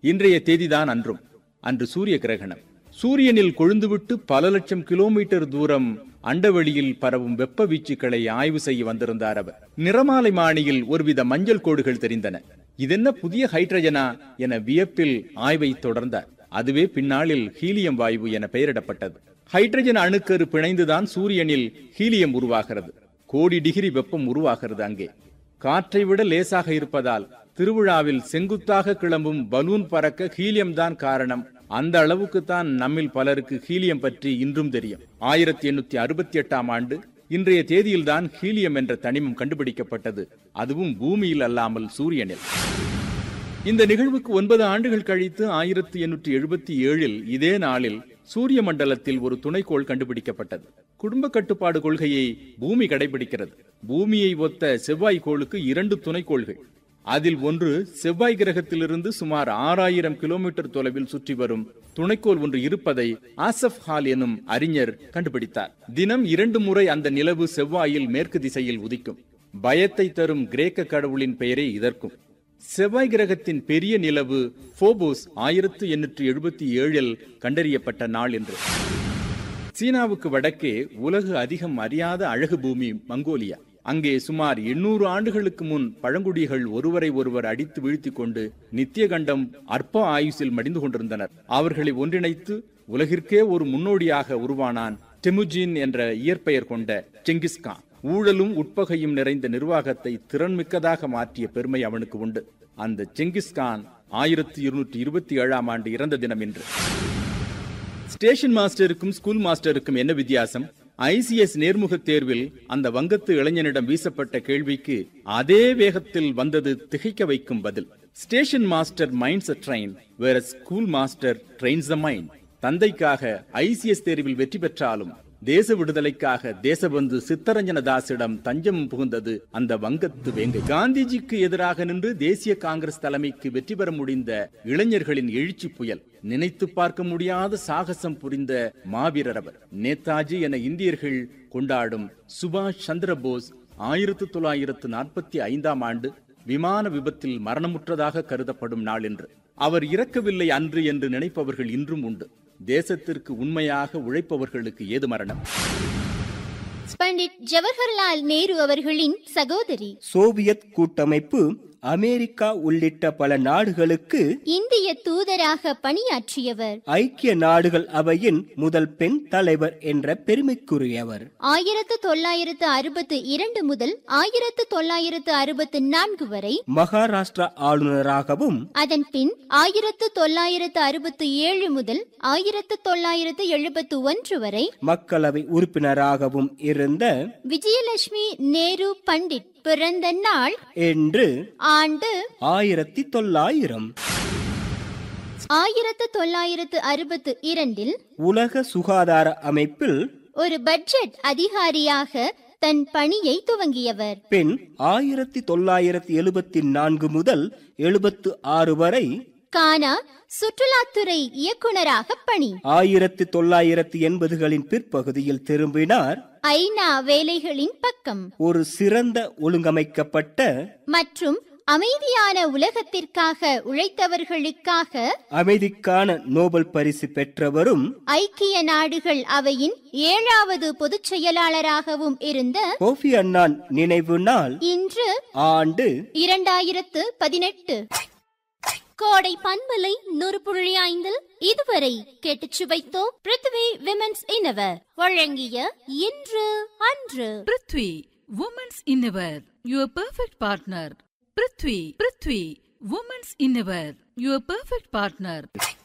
இன்றைய தேதிதான் அன்றும் அன்று சூரிய கிரகணம் சூரியனில் கொழுந்துவிட்டு பல லட்சம் கிலோமீட்டர் தூரம் அண்டவெளியில் பரவும் வெப்ப வீச்சுக்களை ஆய்வு செய்ய வந்திருந்தார் அவர் நிறமாலை மாணியில் ஒருவித மஞ்சள் கோடுகள் தெரிந்தன இதென்ன புதிய ஹைட்ரஜனா என வியப்பில் ஆய்வை தொடர்ந்தார் அதுவே பின்னாளில் ஹீலியம் வாயு என பெயரிடப்பட்டது ஹைட்ரஜன் அணுக்கரு பிணைந்துதான் சூரியனில் ஹீலியம் உருவாகிறது கோடி டிகிரி வெப்பம் உருவாகிறது அங்கே காற்றை விட லேசாக இருப்பதால் திருவிழாவில் செங்குத்தாக கிளம்பும் பலூன் பறக்க ஹீலியம் தான் காரணம் அந்த அளவுக்கு தான் நம்மில் பலருக்கு ஹீலியம் பற்றி இன்றும் தெரியும் ஆயிரத்தி எண்ணூத்தி அறுபத்தி எட்டாம் ஆண்டு இன்றைய தேதியில்தான் ஹீலியம் என்ற தனிமம் கண்டுபிடிக்கப்பட்டது அதுவும் பூமியில் அல்லாமல் சூரியனில் இந்த நிகழ்வுக்கு ஒன்பது ஆண்டுகள் கழித்து ஆயிரத்தி எண்ணூற்றி எழுபத்தி ஏழில் இதே நாளில் சூரிய மண்டலத்தில் ஒரு துணைக்கோள் கண்டுபிடிக்கப்பட்டது குடும்ப கட்டுப்பாடு கொள்கையை பூமி கடைபிடிக்கிறது பூமியை ஒத்த செவ்வாய் கோளுக்கு இரண்டு துணைக்கோள்கள் அதில் ஒன்று செவ்வாய் கிரகத்திலிருந்து சுமார் ஆறாயிரம் கிலோமீட்டர் தொலைவில் சுற்றி வரும் துணைக்கோள் ஒன்று இருப்பதை ஆசப் ஹால் எனும் அறிஞர் கண்டுபிடித்தார் தினம் இரண்டு முறை அந்த நிலவு செவ்வாயில் மேற்கு திசையில் உதிக்கும் பயத்தை தரும் கிரேக்க கடவுளின் பெயரே இதற்கும் செவ்வாய் கிரகத்தின் பெரிய நிலவு போபோஸ் ஆயிரத்து எண்ணூற்று எழுபத்தி ஏழில் கண்டறியப்பட்ட நாள் என்று சீனாவுக்கு வடக்கே உலகு அதிகம் அறியாத அழகு பூமி மங்கோலியா அங்கே சுமார் எண்ணூறு ஆண்டுகளுக்கு முன் பழங்குடிகள் ஒருவரை ஒருவர் அடித்து வீழ்த்திக் கொண்டு நித்திய கண்டம் அற்ப ஆயுசில் மடிந்து கொண்டிருந்தனர் அவர்களை ஒன்றிணைத்து உலகிற்கே ஒரு முன்னோடியாக உருவானான் டெமுஜின் என்ற இயற்பெயர் கொண்ட செங்கிஸ்கான் ஊழலும் உட்பகையும் நிறைந்த நிர்வாகத்தை திறன்மிக்கதாக மாற்றிய பெருமை அவனுக்கு உண்டு அந்த செங்கிஸ்கான் ஆயிரத்தி இருநூற்றி இருபத்தி ஏழாம் ஆண்டு இறந்த தினம் என்று ஸ்டேஷன் மாஸ்டருக்கும் ஸ்கூல் மாஸ்டருக்கும் என்ன வித்தியாசம் ஐசிஎஸ் நேர்முக தேர்வில் அந்த வங்கத்து இளைஞனிடம் வீசப்பட்ட கேள்விக்கு அதே வேகத்தில் வந்தது திகைக்க வைக்கும் பதில் station master minds a train வேற school master trains the mind தந்தைக்காக ஐசிஎஸ் தேர்வில் வெற்றி பெற்றாலும் தேச விடுதலைக்காக தேசபந்து சித்தரஞ்சன தாசிடம் தஞ்சம் புகுந்தது அந்த வங்கத்து வேங்கை காந்திஜிக்கு எதிராக நின்று தேசிய காங்கிரஸ் தலைமைக்கு வெற்றி பெற முடிந்த இளைஞர்களின் எழுச்சி புயல் நினைத்து பார்க்க முடியாத சாகசம் புரிந்த மாவீரர் அவர் நேதாஜி என இந்தியர்கள் கொண்டாடும் சுபாஷ் சந்திர போஸ் ஆயிரத்து தொள்ளாயிரத்து நாற்பத்தி ஐந்தாம் ஆண்டு விமான விபத்தில் மரணமுற்றதாக கருதப்படும் நாள் என்று அவர் இறக்கவில்லை அன்று என்று நினைப்பவர்கள் இன்றும் உண்டு தேசத்திற்கு உண்மையாக உழைப்பவர்களுக்கு ஏது மரணம் பண்டிட் ஜவஹர்லால் நேரு அவர்களின் சகோதரி சோவியத் கூட்டமைப்பு அமெரிக்கா உள்ளிட்ட பல நாடுகளுக்கு இந்திய தூதராக பணியாற்றியவர் ஐக்கிய நாடுகள் அவையின் முதல் பெண் தலைவர் என்ற பெருமைக்குரியவர் ஆயிரத்து தொள்ளாயிரத்து அறுபத்து இரண்டு முதல் ஆயிரத்து தொள்ளாயிரத்து அறுபத்து நான்கு வரை மகாராஷ்டிரா ஆளுநராகவும் அதன் பின் ஆயிரத்து தொள்ளாயிரத்து அறுபத்து ஏழு முதல் ஆயிரத்து தொள்ளாயிரத்து எழுபத்து ஒன்று வரை மக்களவை உறுப்பினராகவும் இருந்த விஜயலட்சுமி நேரு பண்டிட் பிறந்த நாள் என்று ஆண்டு ஆயிரத்தி தொள்ளாயிரம் ஆயிரத்து தொள்ளாயிரத்து அறுபத்து இரண்டில் உலக சுகாதார அமைப்பில் ஒரு பட்ஜெட் அதிகாரியாக தன் பணியை துவங்கியவர் பின் ஆயிரத்தி தொள்ளாயிரத்தி எழுபத்தி நான்கு முதல் எழுபத்து ஆறு வரை கானா சுற்றுலாத்துறை இயக்குனராக பணி ஆயிரத்தி தொள்ளாயிரத்தி எண்பதுகளின் பிற்பகுதியில் திரும்பினார் ஐநா வேலைகளின் பக்கம் ஒரு சிறந்த ஒழுங்கமைக்கப்பட்ட மற்றும் அமைதியான உலகத்திற்காக உழைத்தவர்களுக்காக அமைதிக்கான நோபல் பரிசு பெற்றவரும் ஐக்கிய நாடுகள் அவையின் ஏழாவது பொதுச் செயலாளராகவும் இருந்த கோஃபி அன்னான் நினைவு நாள் இன்று ஆண்டு இரண்டாயிரத்து பதினெட்டு கோடை பண்பலை நூறு புள்ளி ஐந்தில் இதுவரை கேட்டுச் சுவைத்தோம் பிருத்வி விமென்ஸ் இன்னவர் வழங்கிய இன்று அன்று prithvi women's innerwear your perfect partner prithvi prithvi women's innerwear your perfect partner